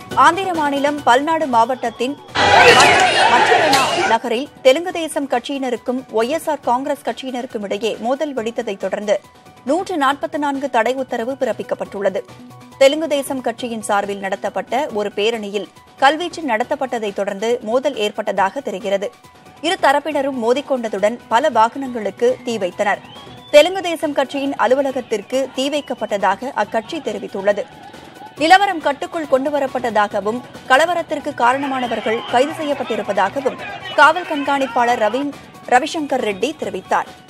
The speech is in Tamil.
ஆந்திர மாநிலம் பல்நாடு மாவட்டத்தின் மச்சரனா நகரில் தெலுங்கு தேசம் கட்சியினருக்கும் ஒய்எஸ்ஆர் காங்கிரஸ் கட்சியினருக்கும் இடையே மோதல் வெடித்ததைத் தொடர்ந்து நூற்று நாற்பத்தி நான்கு தடை உத்தரவு பிறப்பிக்கப்பட்டுள்ளது தெலுங்கு தேசம் கட்சியின் சார்பில் நடத்தப்பட்ட ஒரு பேரணியில் கல்வீச்சு நடத்தப்பட்டதைத் தொடர்ந்து மோதல் ஏற்பட்டதாக தெரிகிறது இரு தரப்பினரும் மோதிக்கொண்டதுடன் பல வாகனங்களுக்கு தீ வைத்தனர் தெலுங்கு தேசம் கட்சியின் அலுவலகத்திற்கு தீ வைக்கப்பட்டதாக அக்கட்சி தெரிவித்துள்ளது நிலவரம் கட்டுக்குள் கொண்டுவரப்பட்டதாகவும் கலவரத்திற்கு காரணமானவர்கள் கைது செய்யப்பட்டிருப்பதாகவும் காவல் கண்காணிப்பாளர் ரவீன் ரவிசங்கர் ரெட்டி தெரிவித்தார்